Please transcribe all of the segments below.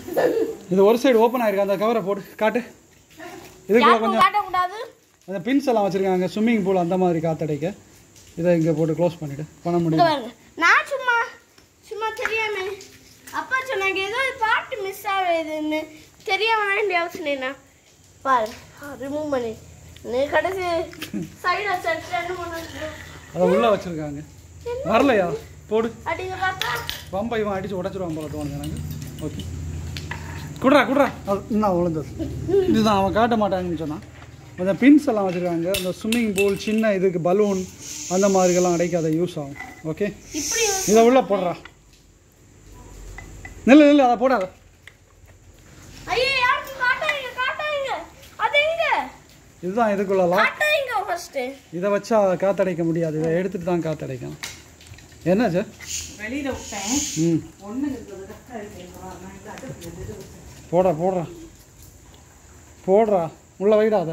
இது ஒரு side open ஆயிருக்கு அந்த கவரை போட்டு காட்டு இதுக்குள்ள யாருக்கும் கொஞ்சம் காட்டக்கூடாது அந்த பின்ஸ் எல்லாம் வச்சுருக்காங்க ஸ்விம்மிங் பூல் அந்த மாதிரி காத்தடைக்க இதை இங்கே போட்டு க்ளோஸ் பண்ணிவிடு பண்ண இங்க முடியும் பாருங்க நான் சும்மா சும்மா தெரியாம அப்பா சொன்னாங்க ஏதோ ஒரு பாட்டு மிஸ் ஆகுதுன்னு தெரியாம வேண்டிய அவசியம் பாரு ரிமூவ் பண்ணி நீ கடைசி சைடு வச்சு ரெண்டு மூணு அதை உள்ளே வச்சுருக்காங்க வரலையா போடு அப்படிங்க பார்த்தா பம்பை இவன் அடித்து உடச்சிருவான் போல தோணுது எனக்கு ஓகே குட்றா குட்றா அது இன்னும் விழுந்தது இதுதான் அவன் காட்ட மாட்டாங்கன்னு சொன்னான் அந்த பின்ஸ் எல்லாம் வச்சுருக்காங்க இந்த ஸ்விம்மிங் பூல் சின்ன இதுக்கு பலூன் அந்த மாதிரிக்கெல்லாம் அடைக்க அதை யூஸ் ஆகும் ஓகே இப்படி இதை உள்ள போடுறா நில்லு நில்லு அதை போடாத ஐயோ யாருக்கும் காட்டாதீங்க காட்டாதீங்க அது எங்க இதுதான் இதுக்குள்ள லாக் காட்டாதீங்க ஃபர்ஸ்ட் இதை வச்சா காத்தடைக்க முடியாது இதை எடுத்துட்டு தான் காத்தடைக்கணும் என்னாச்சு வெளியில விட்டேன் ம் ஒண்ணு இருக்குது நான் இல்லாட்ட போடுறா போடுறா போடுறா உள்ள வைடா அதை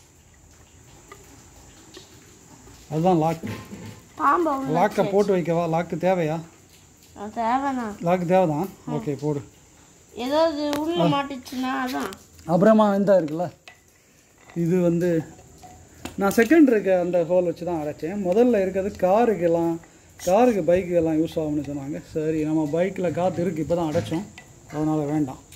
அதுதான் லாக் பாம்பு உள்ள லாக்கை போட்டு வைக்கவா லாக்கு தேவையா அது தேவைண்ணா லாக்கு தேவைதான் ஓகே போடு ஏதாவது உள்ள மாட்டுச்சுன்னா அதான் அப்புறமா இந்த இருக்குல்ல இது வந்து நான் செகண்ட் இருக்க அந்த ஹோல் வச்சு தான் அடைச்சேன் முதல்ல இருக்கிறது காருக்கெல்லாம் காருக்கு பைக்கு எல்லாம் யூஸ் ஆகும்னு சொன்னாங்க சரி நம்ம பைக்கில் காற்று இருக்குது இப்போ தான் அடைச்சோம் அதனால் வேண்டாம்